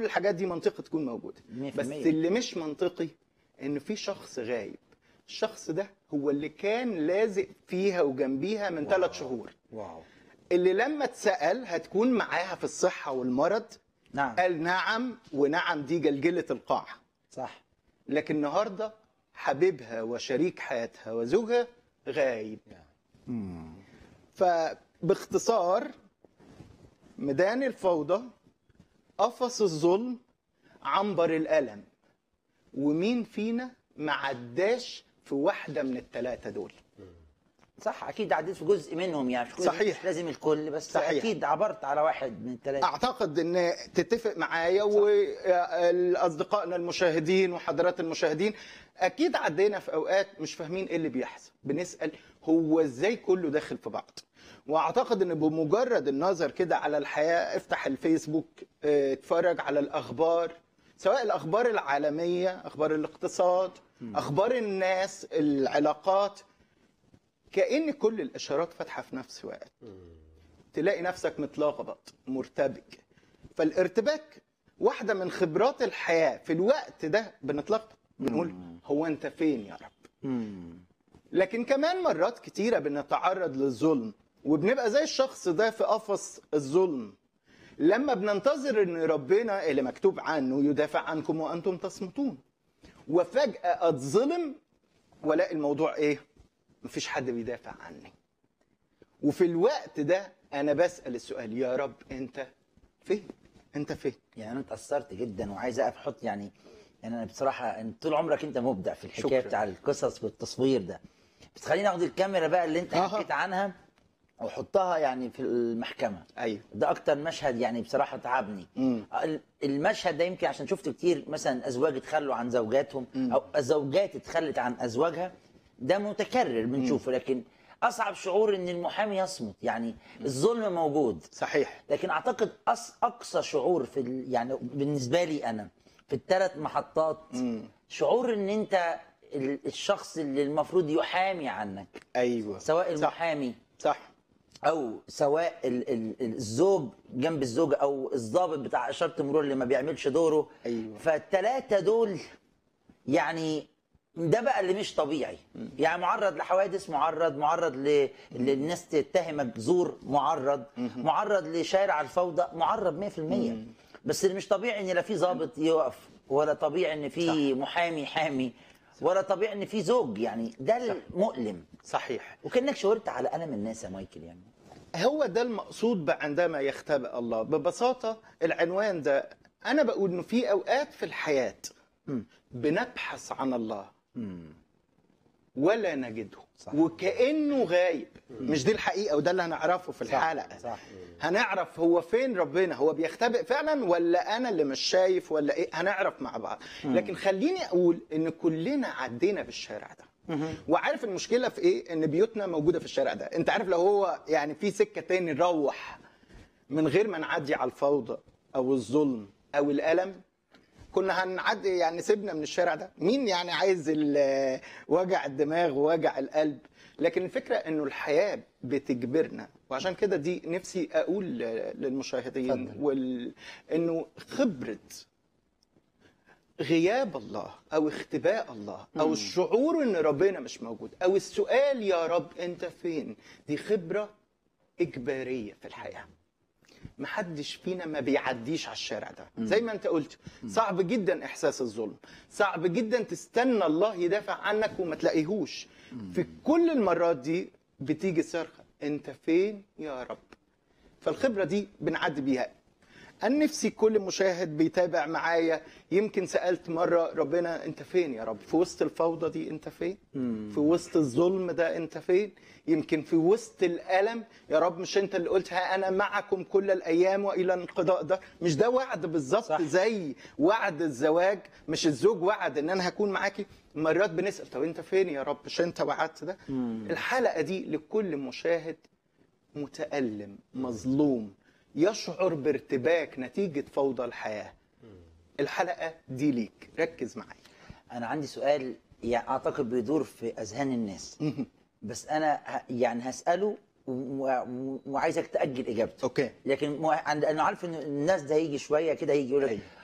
كل الحاجات دي منطقي تكون موجوده مية في بس المية. اللي مش منطقي ان في شخص غايب الشخص ده هو اللي كان لازق فيها وجنبيها من ثلاث شهور واو اللي لما اتسال هتكون معاها في الصحه والمرض نعم قال نعم ونعم دي جلجله القاع صح لكن النهارده حبيبها وشريك حياتها وزوجها غايب فباختصار ميدان الفوضى قفص الظلم عنبر الألم ومين فينا ما عداش في واحدة من الثلاثة دول صح اكيد عديت في جزء منهم يعني مش كل- صحيح. مش لازم الكل بس صحيح. اكيد عبرت على واحد من الثلاثه اعتقد ان تتفق معايا واصدقائنا المشاهدين وحضرات المشاهدين اكيد عدينا في اوقات مش فاهمين ايه اللي بيحصل بنسال هو ازاي كله داخل في بعض واعتقد ان بمجرد النظر كده على الحياه افتح الفيسبوك اه، اتفرج على الاخبار سواء الاخبار العالميه اخبار الاقتصاد اخبار الناس العلاقات كأن كل الإشارات فاتحة في نفس الوقت تلاقي نفسك متلخبط مرتبك فالارتباك واحدة من خبرات الحياة في الوقت ده بنتلخبط بنقول هو أنت فين يا رب لكن كمان مرات كتيرة بنتعرض للظلم وبنبقى زي الشخص ده في قفص الظلم لما بننتظر ان ربنا اللي مكتوب عنه يدافع عنكم وانتم تصمتون وفجأة اتظلم والاقي الموضوع ايه مفيش حد بيدافع عني وفي الوقت ده انا بسأل السؤال يا رب انت فين انت فين يعني انا اتاثرت جدا وعايز اقف احط يعني يعني انا بصراحه انت طول عمرك انت مبدع في الحكايه شكراً. بتاع القصص والتصوير ده بس خليني اخد الكاميرا بقى اللي انت أها. حكيت عنها واحطها يعني في المحكمه ايوه ده اكتر مشهد يعني بصراحه تعبني مم. ال- المشهد ده يمكن عشان شفته كتير مثلا ازواج اتخلوا عن زوجاتهم او زوجات اتخلت عن ازواجها ده متكرر بنشوفه لكن اصعب شعور ان المحامي يصمت يعني الظلم موجود صحيح لكن اعتقد أص... اقصى شعور في ال... يعني بالنسبه لي انا في الثلاث محطات شعور ان انت ال- الشخص اللي المفروض يحامي عنك ايوه سواء صح المحامي صح او سواء ال... ال... الزوج جنب الزوجه او الضابط بتاع اشاره المرور اللي ما بيعملش دوره أيوة. فالثلاثه دول يعني ده بقى اللي مش طبيعي يعني معرض لحوادث معرض معرض ل... للناس تتهمك زور معرض معرض لشارع الفوضى معرض 100% بس اللي مش طبيعي ان لا في ضابط يقف ولا طبيعي ان في محامي حامي ولا طبيعي ان في زوج يعني ده المؤلم صحيح وكانك شاورت على الم الناس يا مايكل يعني هو ده المقصود بقى عندما يختبئ الله ببساطة العنوان ده أنا بقول إنه في أوقات في الحياة بنبحث عن الله ولا نجده صح. وكأنه غايب مش دي الحقيقة وده اللي هنعرفه في الحلقة صح. هنعرف هو فين ربنا هو بيختبئ فعلا ولا أنا اللي مش شايف ولا إيه هنعرف مع بعض لكن خليني أقول إن كلنا عدينا بالشارع ده وعارف المشكله في ايه ان بيوتنا موجوده في الشارع ده انت عارف لو هو يعني في سكه تاني نروح من غير ما نعدي على الفوضى او الظلم او الالم كنا هنعدي يعني سيبنا من الشارع ده مين يعني عايز ال- وجع الدماغ ووجع القلب لكن الفكره انه الحياه بتجبرنا وعشان كده دي نفسي اقول للمشاهدين اتفضل. وال... انه خبره غياب الله او اختباء الله او الشعور ان ربنا مش موجود او السؤال يا رب انت فين دي خبره اجباريه في الحياه محدش فينا ما بيعديش على الشارع ده زي ما انت قلت صعب جدا احساس الظلم صعب جدا تستنى الله يدافع عنك وما تلاقيهوش في كل المرات دي بتيجي صرخه انت فين يا رب فالخبره دي بنعدي بيها انا نفسي كل مشاهد بيتابع معايا يمكن سالت مره ربنا انت فين يا رب في وسط الفوضى دي انت فين في وسط الظلم ده انت فين يمكن في وسط الالم يا رب مش انت اللي قلت ها انا معكم كل الايام والى انقضاء ده مش ده وعد بالظبط صح. زي وعد الزواج مش الزوج وعد ان انا هكون معاكي مرات بنسال طب انت فين يا رب مش انت وعدت ده الحلقه دي لكل مشاهد متألم مظلوم يشعر بارتباك نتيجة فوضى الحياة الحلقة دي ليك ركز معايا انا عندي سؤال يعني اعتقد بيدور في اذهان الناس بس انا ه- يعني هساله و- و- وعايزك تاجل اجابته اوكي لكن مو- عند انا عارف ان الناس ده هيجي شويه كده هيجي يقول لك أيوة.